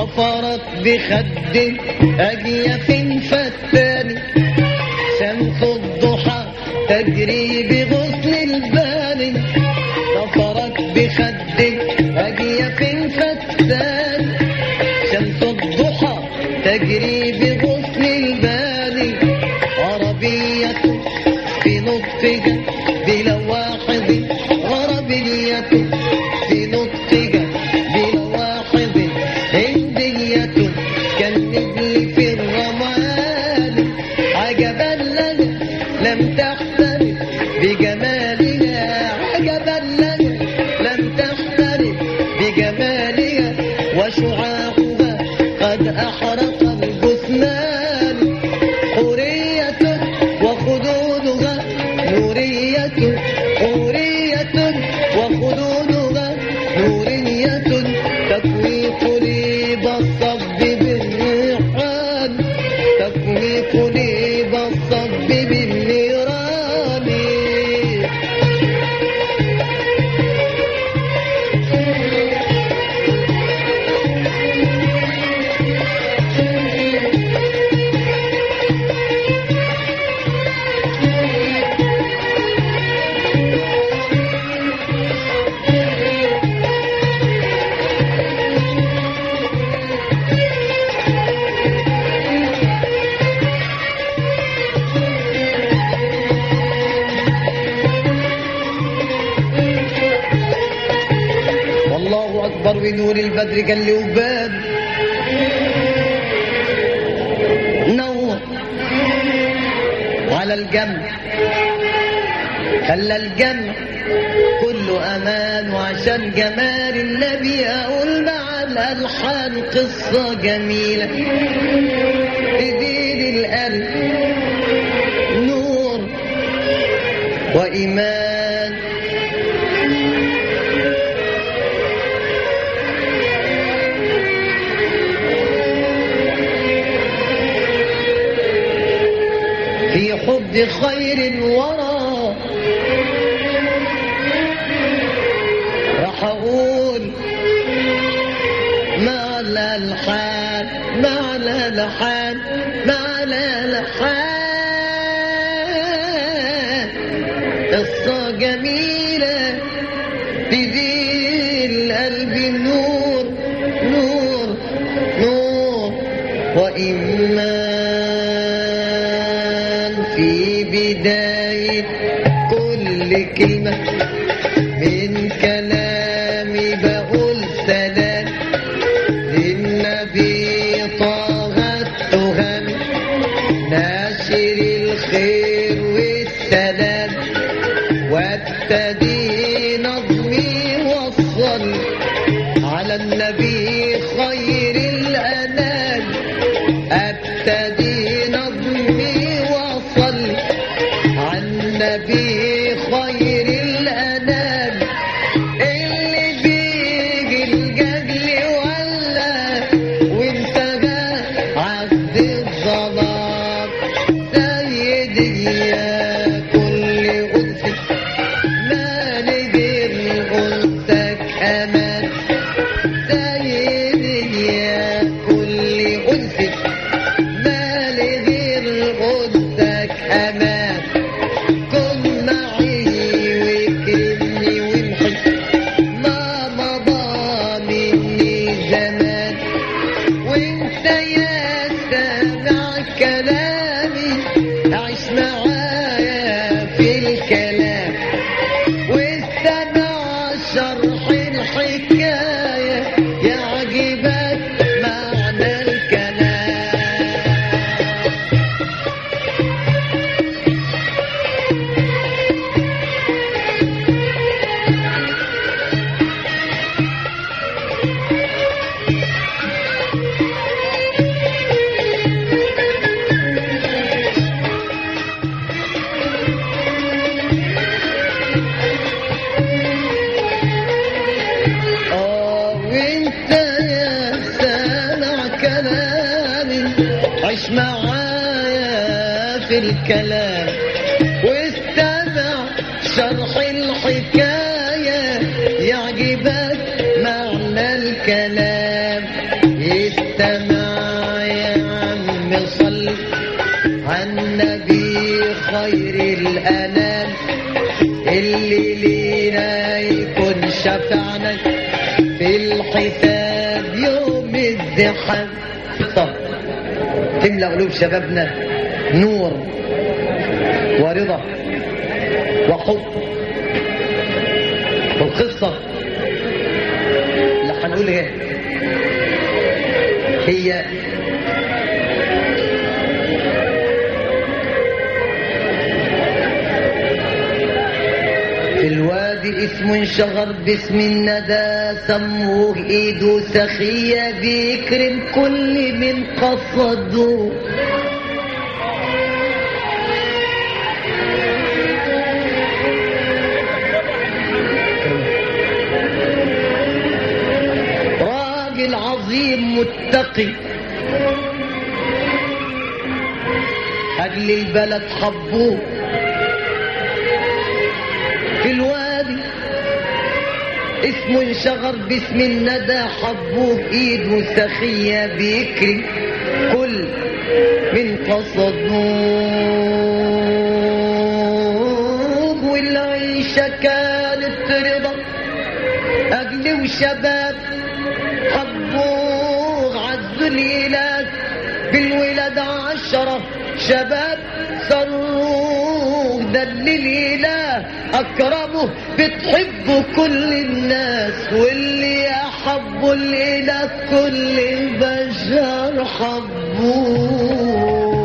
ظفرت بخد أجيف فتان شمس الضحى تجري بغصن البال ظفرت بخد أجيف فتان شمس الضحى تجري بغصن البال عربية في نطقها بلواحظ عربية في نطقها بلواحظ هندية كالنبل في الرمال عجبا لها لم تحترف بجمالها عجبا لها لم تحترف بجمالها وشعاعها قد أحرق الجثمان حورية وخدودها نورية حورية وخدودها نورية تكوي قليب الصب بالريحان تكوي قليب الصب بالنيران والله أكبر بنور البدر قال لي وباب نور على الجنة خلى الجنة كله أمان وعشان جمال النبي أقول مع الألحان قصة جميلة تزيد القلب نور وإيمان في حب خير ورى راح اقول مع الالحان مع الالحان مع الالحان قصة جميلة تزيل قلبي نور نور نور وإيمان في بداية كل كلمة من كلامي بقول سلام للنبي طه التهم ناشر الخير والسلام وابتدي نظمي وصل على النبي خير الأنام ابتدي نظمي وصل على النبي خير الأنام اللي بيجي الجدل ولا وانت جا عبد الظلام سيدي يا كل أنس ما نقدر أنسك أمان سيدي يا كل أنس ما لغير أنسك أمان كن معي وكلمني وامحي ما مضى مني زمان وانت يا سامع كلامي عيش معايا في الكلام واستمع شرح الحكاية يعجبك معنى الكلام آه وانت يا سامع كلامي عيش معايا في الكلام واستمع شرح الحكاية يعجبك معنى الكلام خير الأنام اللي لينا يكون شفعنا في الحساب يوم الزحام طب تملأ قلوب شبابنا نور ورضا وحب والقصة اللي هنقول ايه هي في الوادي اسم انشهر باسم الندى سموه ايده سخية بيكرم كل من قصده راجل عظيم متقي أهل البلد حبوه في الوادي اسمه انشغر باسم الندى حبوه ايده سخية بيكري كل من قصدوه والعيشة كانت رضا أجل وشباب حبوه عز الإله بالولاد عشرة شباب صاروخ ده اللي الإله أكرمه بتحبه كل الناس واللي أحبه الإله كل البشر حبوه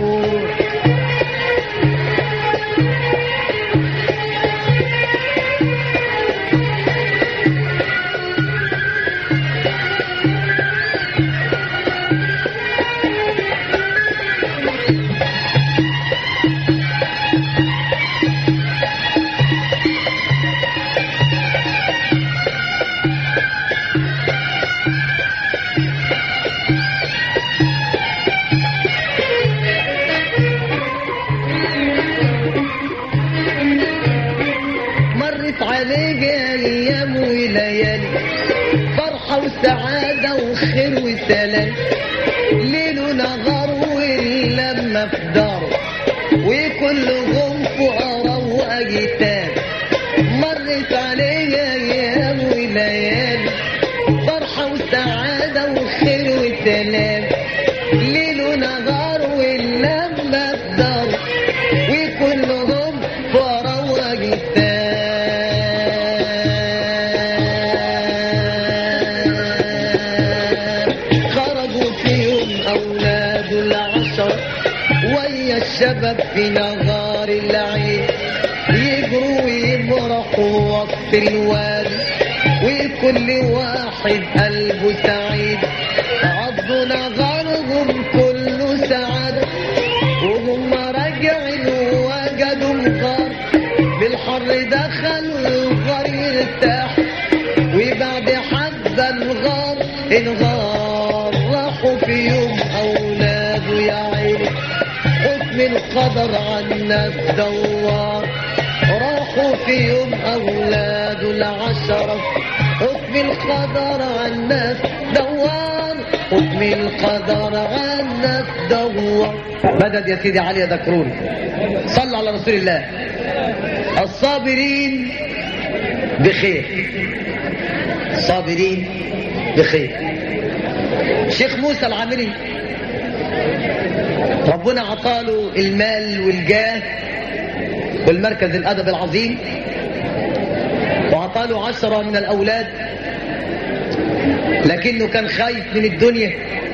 مرت عليك ايام وليالي فرحة وسعادة وخير وسلام ليل ونهار واللمة في داره وكلهم فقراء واجتام مرت عليك ايام وليالي فرحة وسعادة وخير وسلام ليل ونهار واللمة في داره وكلهم فقراء واجتام خرجوا فيهم أولاد العشر ويا الشباب في نهار العيد يجروا ويمرحوا وسط الوادي وكل واحد قلبه سعيد عضوا نظرهم كله سعادة وهم راجعين وجدوا الغار بالحر دخلوا الغار يرتاح وبعد حد الغار الغار راحوا في يوم أولاده يا عيني حكم القدر عنا الدوار راحوا في يوم أولاده العشرة حكم القدر عنا دوار حكم القدر عنا الدوار مدد يا سيدي علي ذكرون صلى على رسول الله الصابرين بخير الصابرين بخير شيخ موسى العامري ربنا عطاله المال والجاه والمركز الأدب العظيم وعطاله عشرة من الأولاد لكنه كان خايف من الدنيا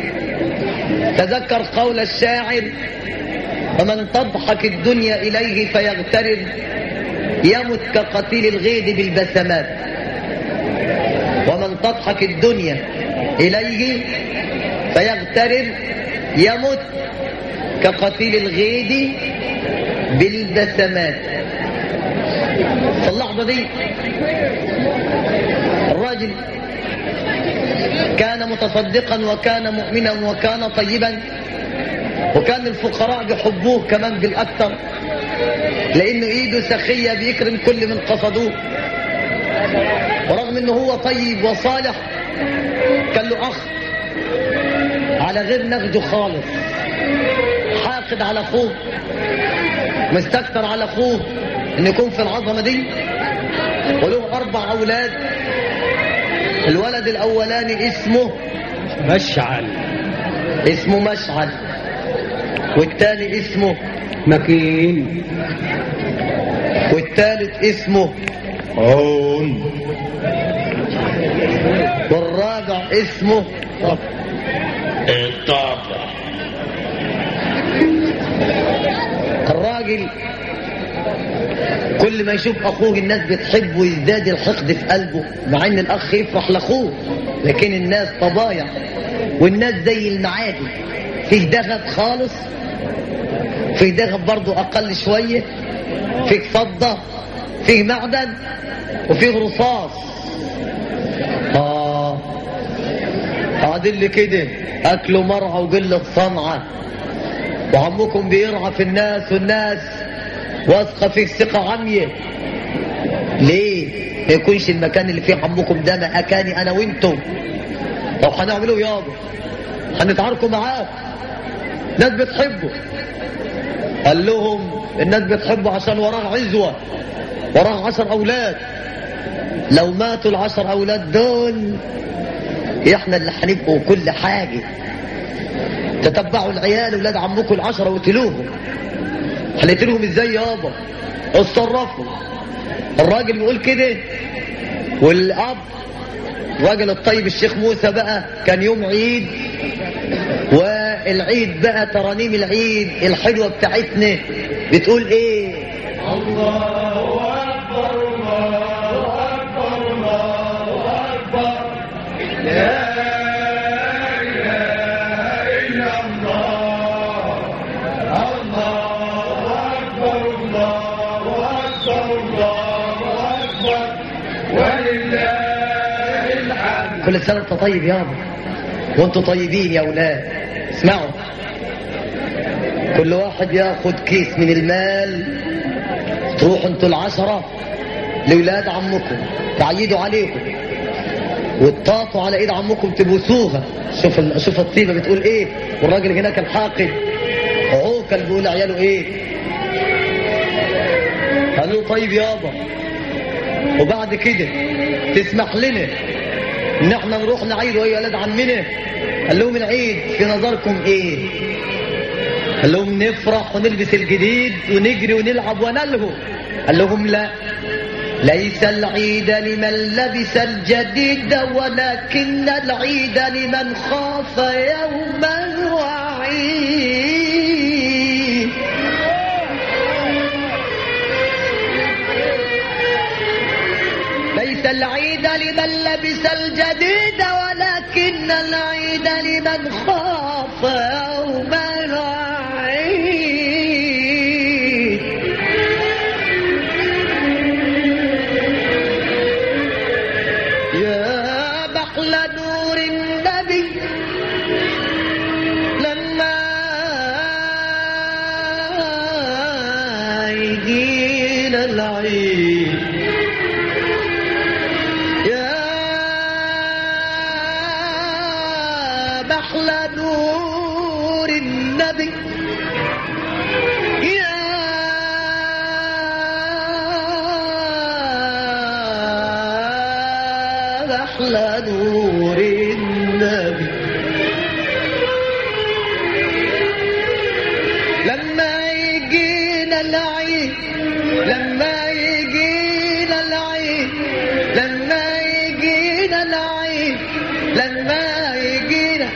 تذكر قول الشاعر ومن تضحك الدنيا إليه فيغترر يمت كقتيل الغيد بالبسمات ومن تضحك الدنيا إليه فيغترر يمت كقتيل الغيد بالبسمات في اللحظة دي الراجل كان متصدقا وكان مؤمنا وكان طيبا وكان الفقراء بيحبوه كمان بالأكثر لأنه إيده سخية بيكرم كل من قصدوه ورغم أنه هو طيب وصالح كان له أخ على غير نغده خالص حاقد على أخوه مستكتر على اخوه ان يكون في العظمه دي وله اربع اولاد الولد الاولاني اسمه مشعل اسمه مشعل والتاني اسمه مكين والتالت اسمه عون والرابع اسمه الطابع الراجل كل ما يشوف اخوه الناس بتحبه يزداد الحقد في قلبه مع ان الاخ يفرح لاخوه لكن الناس طبايع والناس زي المعادي فيه دغب خالص فيه دغب برضه اقل شويه فيه فضه فيه معدن وفيه رصاص اه قاعدين لي كده اكلوا مرعى وقله صنعه وعمكم بيرعى في الناس والناس واثقه فيك ثقه عمية ليه ما يكونش المكان اللي فيه عمكم ده مكاني انا وانتم لو هنعمله يابا هنتعاركوا معاه ناس بتحبه قال لهم الناس بتحبه عشان وراه عزوة وراه عشر أولاد لو ماتوا العشر أولاد دول احنا اللي هنبقوا كل حاجة تتبعوا العيال ولاد عمكم العشرة وقتلوهم هنقتلهم ازاي يابا اتصرفوا الراجل بيقول كده والاب الراجل الطيب الشيخ موسى بقى كان يوم عيد والعيد بقى ترانيم العيد الحلوه بتاعتنا بتقول ايه كل سنه وانت طيب يابا وانتوا طيبين يا اولاد اسمعوا كل واحد ياخد كيس من المال تروحوا انتوا العشرة لولاد عمكم تعيدوا عليكم وتطافوا على ايد عمكم تبوسوها شوف ال- شوف الطيبه بتقول ايه والراجل هناك الحاقد عوكل بيقول لعياله ايه قالوا له طيب يابا وبعد كده تسمح لنا ان احنا نروح نعيد وهي ولاد عمنا قال لهم العيد في نظركم ايه قال لهم نفرح ونلبس الجديد ونجري ونلعب ونلهو قال لهم لا ليس العيد لمن لبس الجديد ولكن العيد لمن خاف يوما وعيد ليس العيد لمن لبس الجديد ولكن العيد لمن خاف يوما وعيد يا بحل نور النبي لما يجينا العيد يا بحل نور النبي يا بحل نور النبي لما يجينا العيد لما يجينا العيد لما يجينا العيد لما يجينا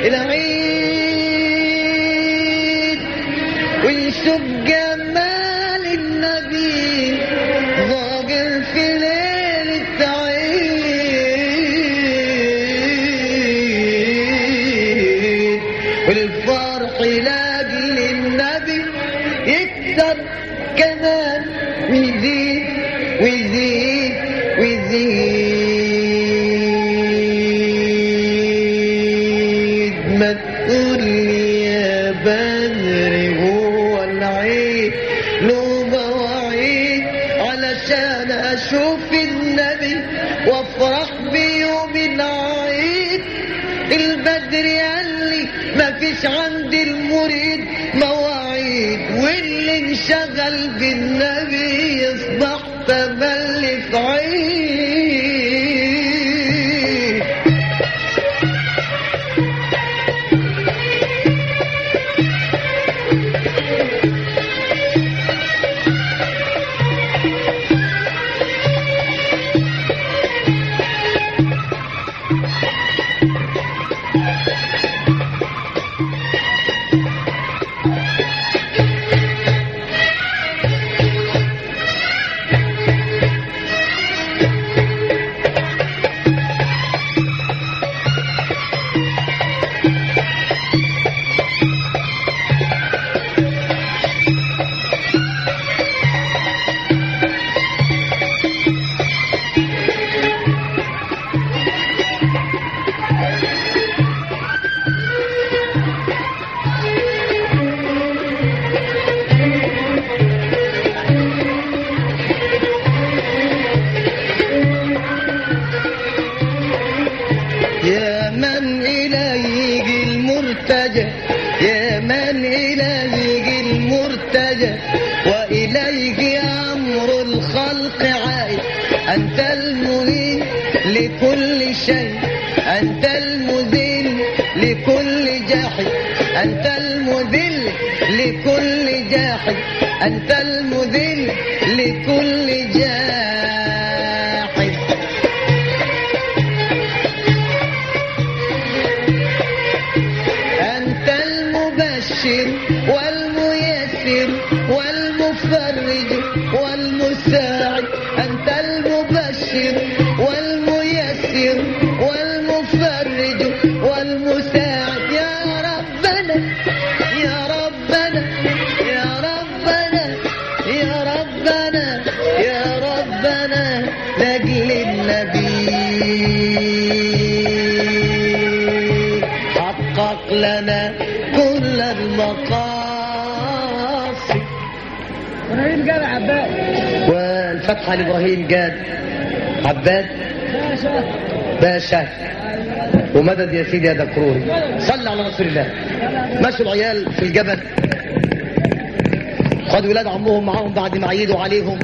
العيد ونشوف جمال النبي ظاهر في ليلة عيد والفرح لاجل النبي يكتر كمان ويزيد ويزيد ويزيد ما تقول لي يا بدر هو العيد له مواعيد علشان اشوف النبي وافرح بيوم العيد البدر قال لي ما فيش عند المريد مواعيد واللي ان انشغل بالنبي يصبح تملي في عين يا من إليه المرتجى يا من إليه المرتجى وإليك أمر الخلق عائد أنت المهين لكل شيء أنت المذل لكل جاحد أنت المذل لكل جاحد أنت المذل لكل جاحد أنت المبشر والميسر والمفرج والمساعد أنت المبشر والميسر والمفرج والمساعد يا ربنا يا ربنا يا ربنا يا ربنا يا ربنا لاجل النبي حقق لنا كل المقاصد ابراهيم قال عباد والفتحة لإبراهيم جاد عباد باشا باشا ومدد يا سيدي يا دكروري صل على رسول الله مشوا العيال في الجبل خدوا ولاد عمهم معاهم بعد ما عيدوا عليهم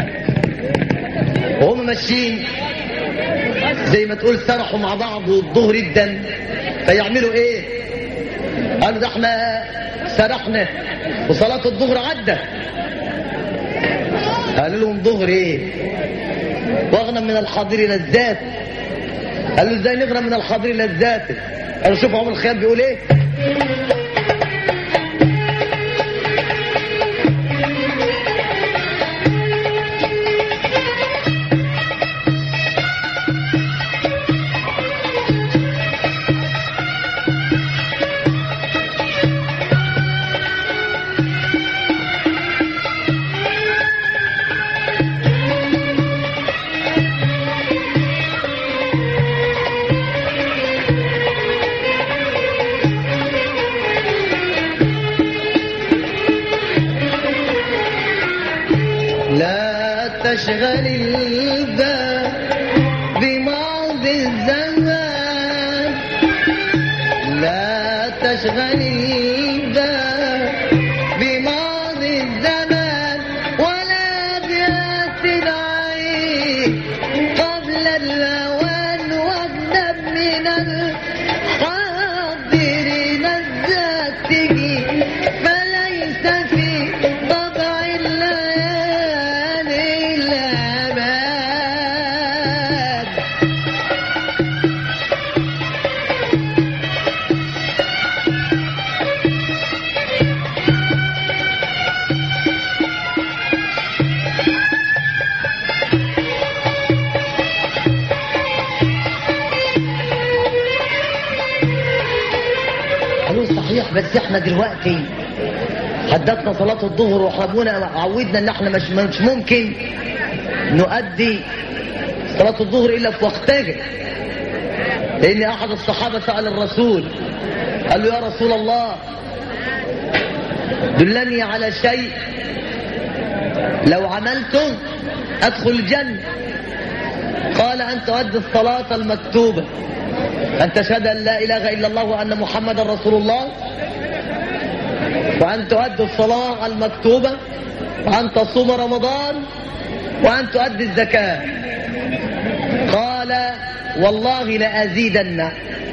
وهم ماشيين زي ما تقول سرحوا مع بعض والظهر الدم فيعملوا ايه قالوا ده احنا سرحنا وصلاة الظهر عدى قالوا لهم ظهر ايه واغنى من الحاضر لذات قالوا ازاي نغنى من الحاضر لذات قالوا شوفوا عمر الخيام بيقول ايه لا تشغل البال بماضي الزمان لا تشغل البال بماضي الزمان ولا بيات العين قبل الأوان واغنب من الحاضرين الذاتي فليس في طبع الليالي الأمان قالوا صحيح بس احنا دلوقتي حددنا صلاة الظهر وحرمونا عودنا ان احنا مش, مش ممكن نؤدي صلاة الظهر الا في وقتها لان احد الصحابة سأل الرسول قال له يا رسول الله دلني على شيء لو عملته ادخل الجنة قال ان تؤدي الصلاة المكتوبة أن تشهد أن لا إله إلا الله وأن محمدا رسول الله وأن تؤدي الصلاة المكتوبة وأن تصوم رمضان وأن تؤدي الزكاة قال والله لأزيدن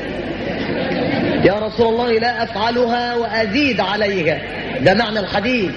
يا رسول الله لا أفعلها وأزيد عليها ده معنى الحديث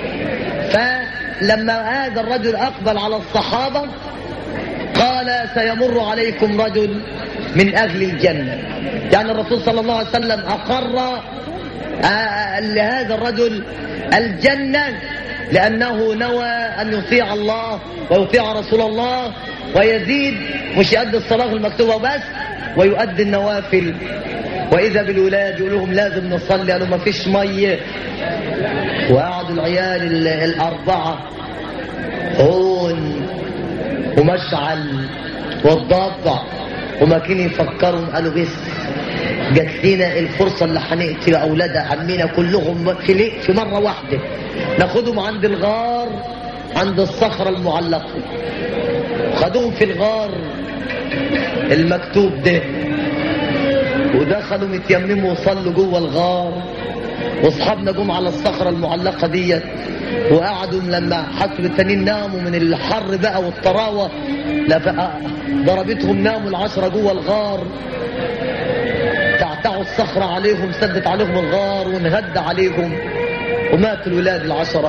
فلما هذا الرجل أقبل على الصحابة قال سيمر عليكم رجل من أهل الجنة يعني الرسول صلى الله عليه وسلم أقر آه، لهذا الرجل الجنة لأنه نوى أن يطيع الله ويطيع رسول الله ويزيد مش يؤدي الصلاة المكتوبة بس ويؤدي النوافل وإذا بالولاد يقول لهم لازم نصلي قالوا ما فيش مية وقعدوا العيال ال- الأربعة هون ومشعل والضبع وما كانوا يفكروا قالوا بس جات لنا الفرصة اللي هنقتل أولاد عمنا كلهم في ليه- في مرة واحدة ناخدهم عند الغار عند الصخرة المعلقة خدوهم في الغار المكتوب ده ودخلوا متيمموا وصلوا جوه الغار واصحابنا جم على الصخره المعلقه ديت وقعدوا لما حسوا التانيين ناموا من الحر بقى والطراوه لا بقى ضربتهم ناموا العشره جوه الغار تعتعوا الصخره عليهم سدت عليهم الغار وانهد عليهم ومات الولاد العشره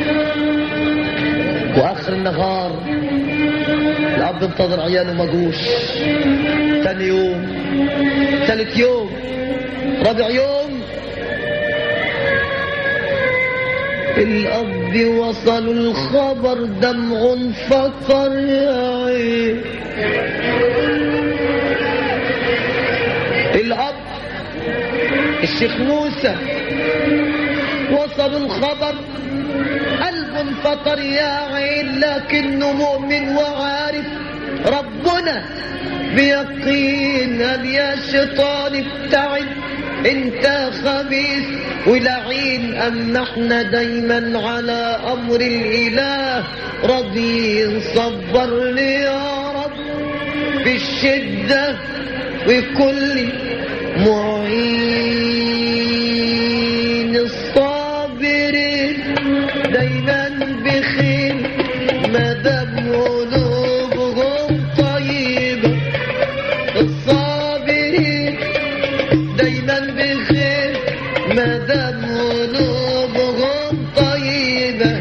واخر النهار الاب انتظر عياله ما جوش ثاني يوم ثالث يوم رابع يوم الأب وصلوا الخبر دمع فطر يا عين الأب الشيخ موسى وصل الخبر قلب فطر يا عين لكنه مؤمن وعارف ربنا بيقين هل يا شيطان ابتعد انت خبيث ولعين ام احنا دايما على امر الاله راضيين صبر لي يا رب في الشده وكل معين الصابرين دايما بخير ما دام قلوبهم طيبه الصابرين دايما بخير ما دام قلوبهم طيبة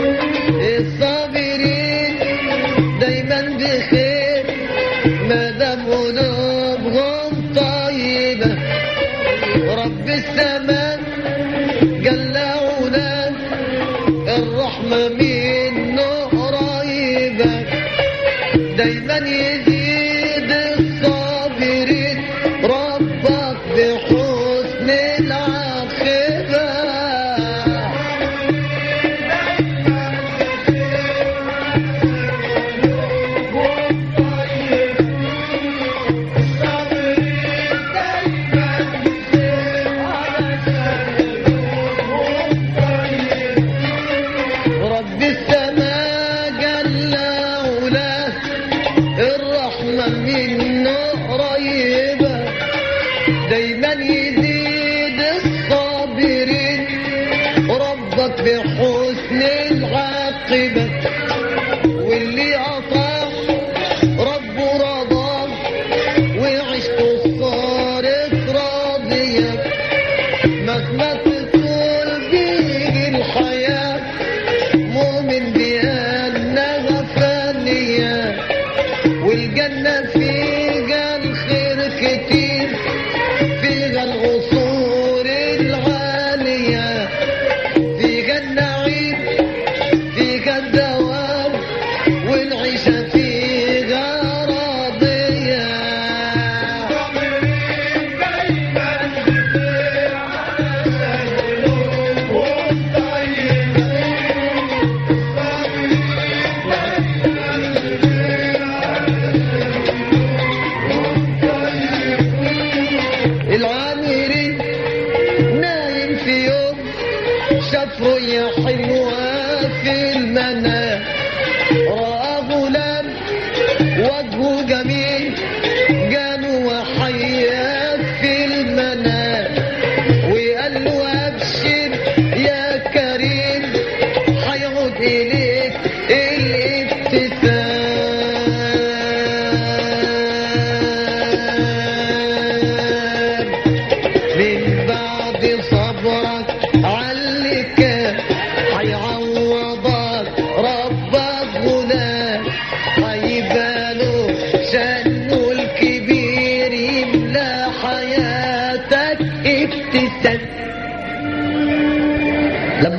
الصابرين دايما بخير ما دام قلوبهم طيبة رب السماء جل علاه الرحمة منه قريبة دايما يزيد الصابرين ربك بحسن العاقبة رب السماء جل علاه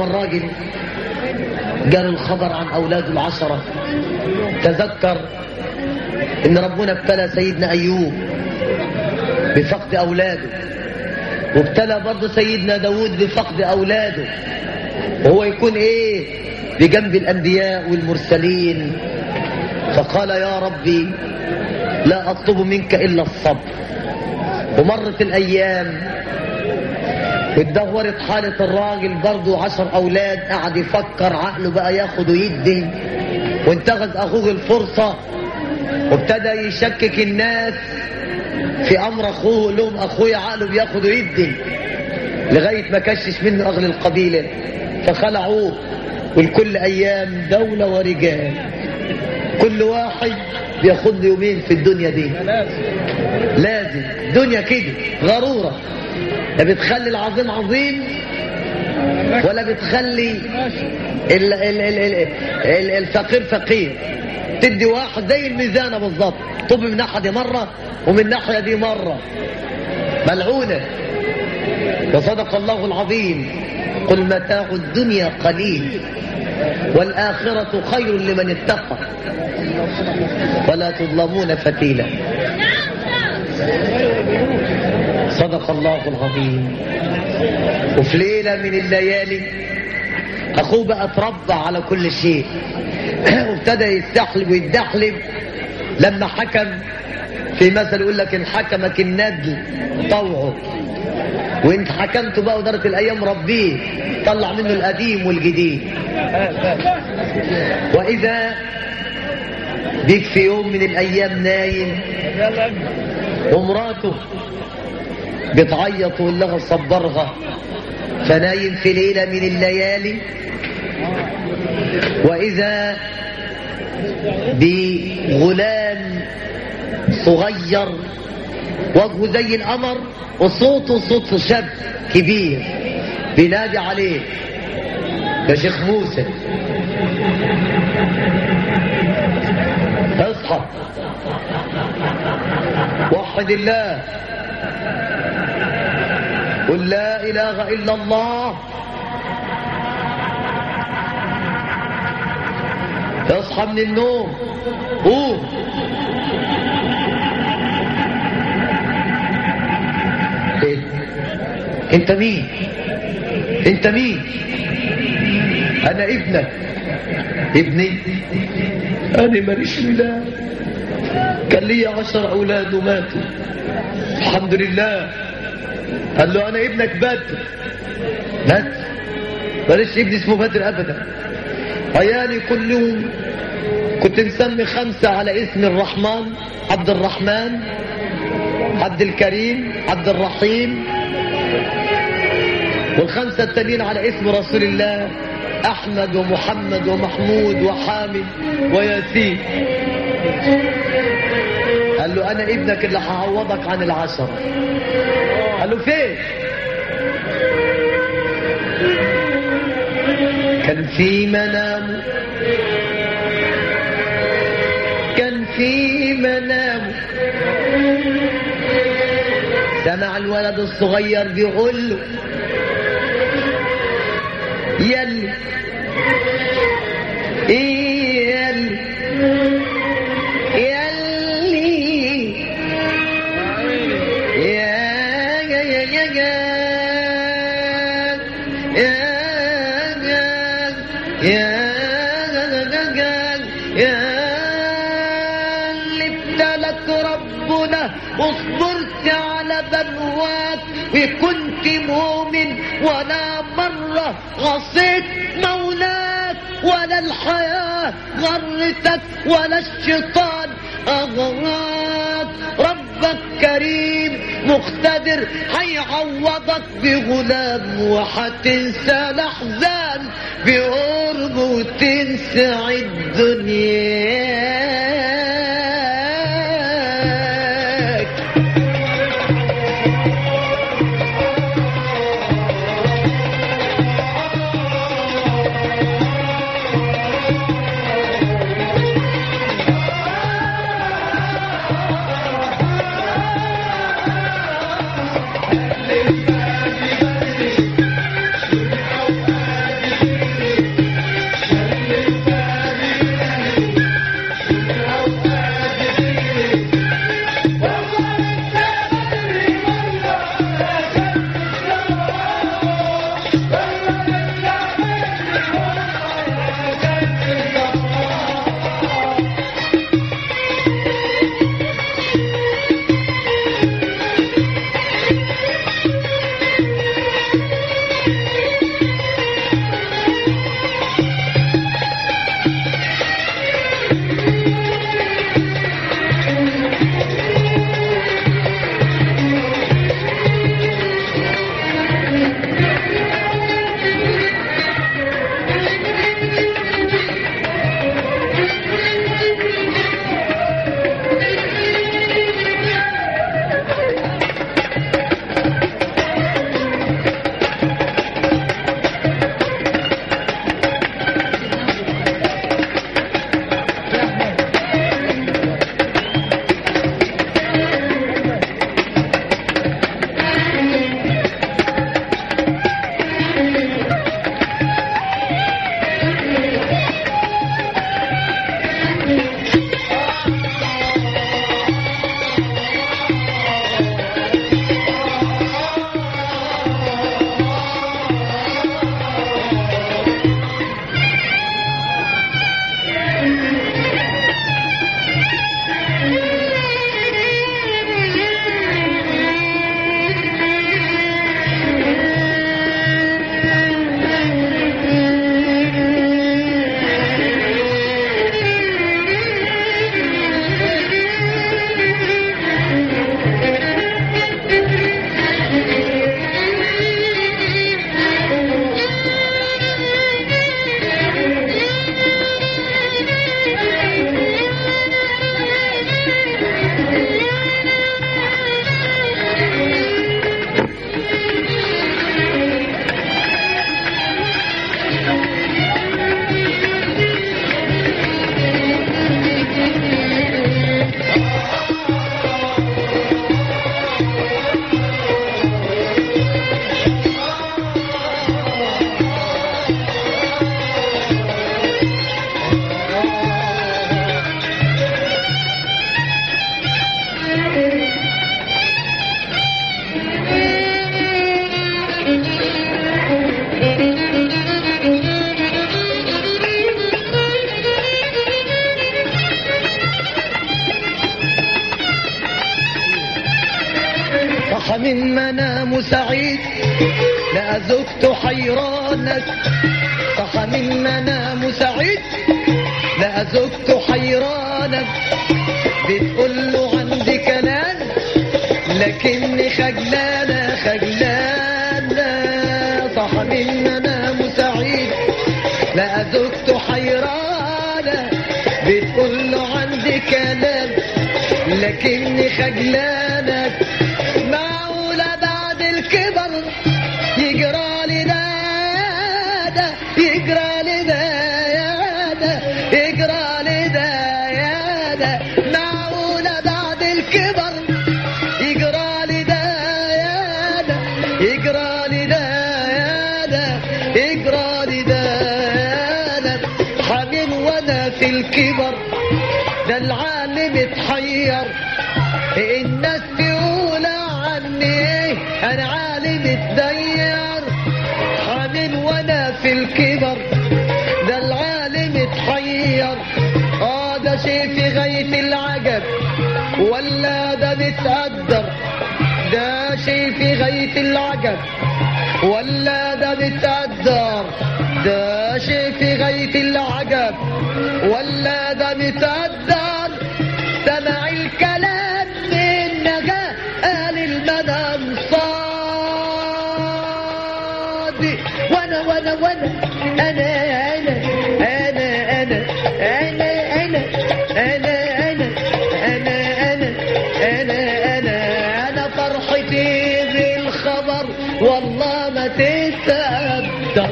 الراجل جاله الخبر عن أولاده العشرة تذكر إن ربنا ابتلى سيدنا أيوب بفقد أولاده وابتلى برضه سيدنا داود بفقد أولاده وهو يكون إيه بجنب الأنبياء والمرسلين فقال يا ربي لا أطلب منك إلا الصبر ومرت الأيام واتدهورت حالة الراجل برضه عشر أولاد قعد يفكر عقله بقى ياخد ويدي وانتهز أخوه الفرصة وابتدى يشكك الناس في أمر أخوه لهم أخويا عقله بياخد ويدي لغاية ما كشش منه أغلى القبيلة فخلعوه والكل أيام دولة ورجال كل واحد بياخد له يومين في الدنيا دي لازم دنيا كده غرورة لا بتخلي العظيم عظيم ولا بتخلي ال ال ال ال ال الفقير فقير تدي واحد زي الميزانة بالظبط طب من ناحية دي مرة ومن ناحية دي مرة ملعونة وصدق الله العظيم قل متاع الدنيا قليل والآخرة خير لمن اتقى ولا تظلمون فتيلا صدق الله العظيم وفي ليلة من الليالي أخوه بقى اتربى على كل شيء وابتدى يستحلب ويتدحلب لما حكم في مثل يقول لك إن حكمك الندل طوعه وإن حكمت بقى ودارت الأيام ربيه طلع منه القديم والجديد وإذا بيك في يوم من الأيام نايم ومراته بتعيط ويقول لها صبرها فنايم في ليلة من الليالي وإذا بغلام صغير وجهه زي القمر وصوته صوت شاب كبير بينادي عليه يا شيخ موسى اصحى وحد الله قل لا اله الا الله اصحى من النوم قوم إيه؟ انت مين انت مين انا ابنك ابني انا ماليش اله كان لي عشر اولاد وماتوا الحمد لله قال له انا ابنك بدر مات ماليش ابن اسمه بدر ابدا عيالي كلهم كنت مسمي خمسة على اسم الرحمن عبد الرحمن عبد الكريم عبد الرحيم والخمسة التانيين على اسم رسول الله أحمد ومحمد ومحمود وحامد وياسين قال له أنا ابنك اللي هعوضك عن العشرة قال له فين كان في منام كان في منام سمع الولد الصغير بيقول له يلي يلي يلي يا يا يا يا يا يا يا يا اللي ابتلك ربنا واصبرت على بلواك وكنت مؤمن ولا مرة عصيت مولاك ولا الحياة غرتك ولا الشيطان أغراك ربك كريم مقتدر هيعوضك بغلام وهتنسى الأحزان بقرب وتنسى الدنيا من منام سعيد لقى زوجته حيرانة صحى من منام سعيد لقى زوجته حيرانة بتقول له عندي كلام لكني خجلانة خجلانة صحى من منام سعيد لقى زوجته حيرانة بتقول له عندي كلام لكني خجلانة معقولة بعد الكبر يجرى لي ده ده يجرى لي ده يا ده يجرى لي ده يا ده معقولة بعد الكبر يجرى لي ده يا ده يجرى لي ده يا ده يجرى لي ده يا ده حامل وانا في الكبر ده العالم اتحير الناس تقول عني ايه انا عالم اتدير حامل وانا في الكبر ده العالم اتحير اه ده شيء في غاية العجب ولا ده متقدر ده شيء في غاية العجب ولا ده متقدر ده شيء في غاية العجب ولا ده متقدر سمع الكلام من نجاة قال المنام صادق وانا وانا وانا انا انا انا انا انا انا انا انا انا انا انا انا انا فرحتي بالخبر والله ما تتقدر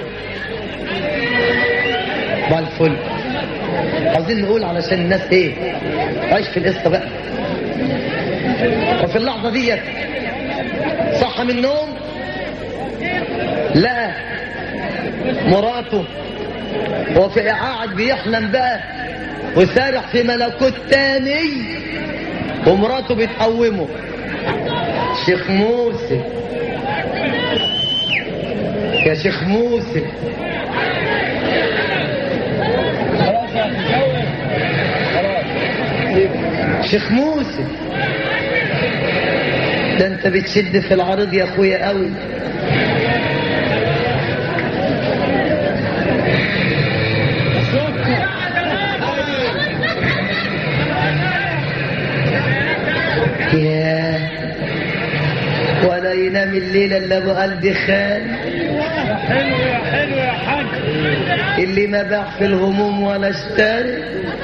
مع الفل عاوزين نقول علشان الناس ايه عيش في القصه بقى وفي اللحظه ديت صح من النوم لقى مراته وفي قاعد بيحلم بقى وسارح في ملكوت تاني ومراته بتقومه شيخ موسى يا شيخ موسى شيخ موسى ده انت بتشد في العرض يا اخويا قوي يا ولا ينام الليلة الا ابو قلبي خان حلو يا حلو يا حاج اللي ما باع في الهموم ولا اشتري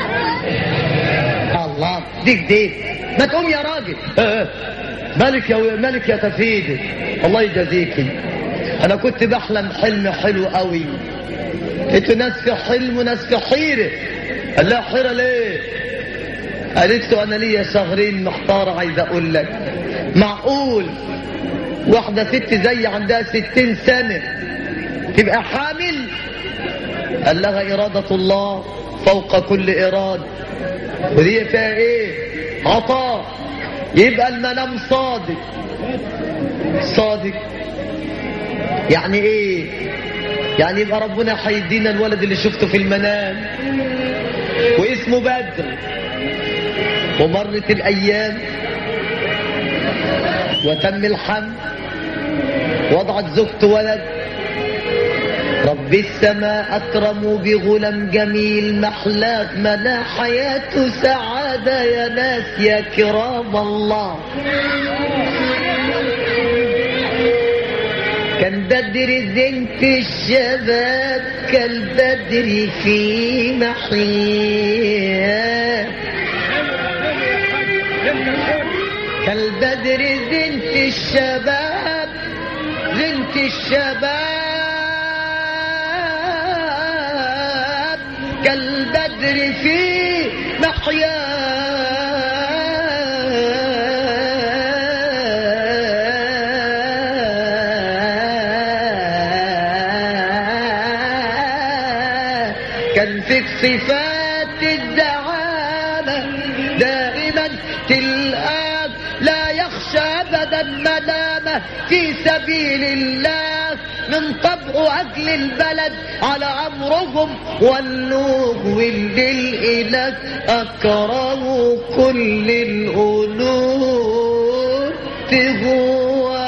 الله ديك ديك ما تقوم يا راجل آه، مالك يا مالك يا تفيدي الله يجازيكي انا كنت بحلم حلم حلو قوي انتوا ناس في حلم وناس في حيره قال لها حيره ليه قالت له انا ليا شهرين محتار عايز اقول لك معقول واحده ست زي عندها ستين سنه تبقى حامل قال لها إرادة الله فوق كل إرادة ودي فيها إيه عطاء يبقى المنام صادق صادق يعني إيه يعني يبقى ربنا هيدينا الولد اللي شفته في المنام واسمه بدر ومرت الأيام وتم الحمل وضعت زوجته ولد رب السماء أكرم بغلام جميل محلاك ملا حياته سعادة يا ناس يا كرام الله كان بدر زنت الشباب كالبدر في محياه كالبدر زنت الشباب زنت الشباب كالبدر في محياه كان فيك صفات الدعامة دائما تلقاك لا يخشى ابدا ملامه في سبيل الله من طبع اجل البلد على امرهم والنوب والليل الك اكرم كل القلوب هو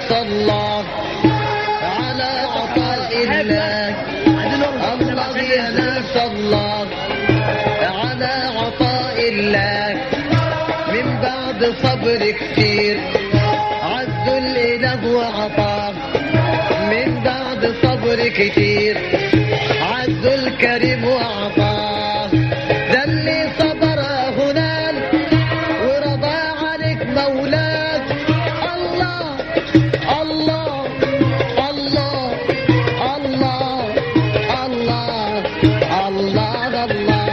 صلى على عطاء الله الله يا ناس الله على عطاء الله من بعد صبر كتير عزوا الإله وعطاه من بعد صبر كتير عزوا الكريم وعطاه ده اللي صبر هناك ورضى عنك مولاك الله الله الله الله الله الله الله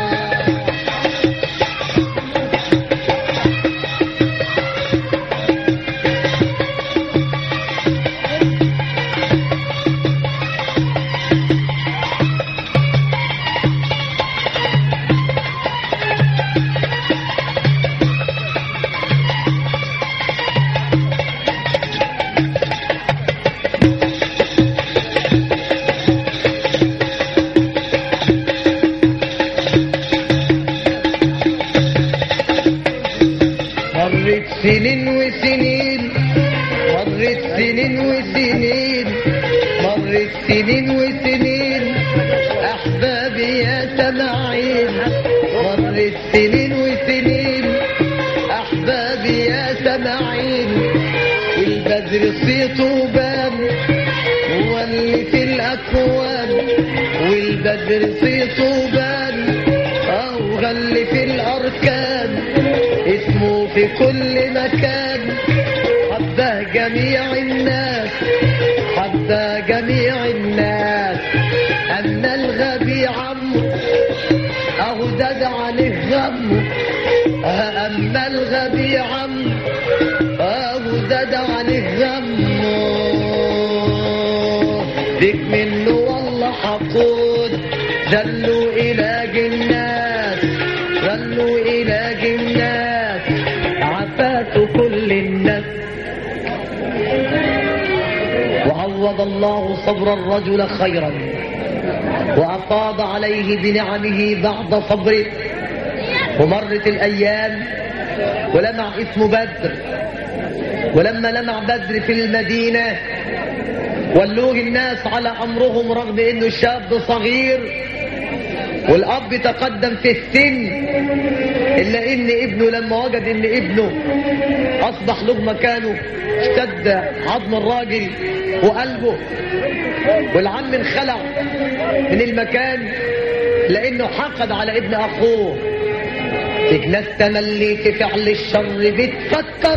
مرت سنين وسنين مرت سنين وسنين مرت سنين وسنين احبابي يا سماعين مرت سنين وسنين احبابي يا سماعين والبدر صيته بان هو اللي في الاكوان والبدر صيته بان او غلي في الاركان اسمه في كل مكان حبه جميع الناس حبه جميع الناس اما الغبي عمه اهو زاد عليه غمه اما الغبي عمه اهو زاد عليه غمه ديك منه والله حقود ذلوا الى جنات ذلوا الى جنات عفات كل الناس وعوض الله صبر الرجل خيرا وأفاض عليه بنعمه بعد صبره ومرت الأيام ولمع اسم بدر ولما لمع بدر في المدينة ولوه الناس على أمرهم رغم أنه شاب صغير والأب تقدم في السن إلا إن ابنه لما وجد إن ابنه أصبح له مكانه اشتد عظم الراجل وقلبه والعم انخلع من المكان لأنه حقد على ابن أخوه فيك ناس تملي في فعل الشر بتفكر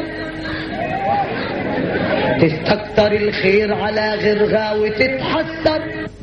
تستكتر الخير على غيرها وتتحسر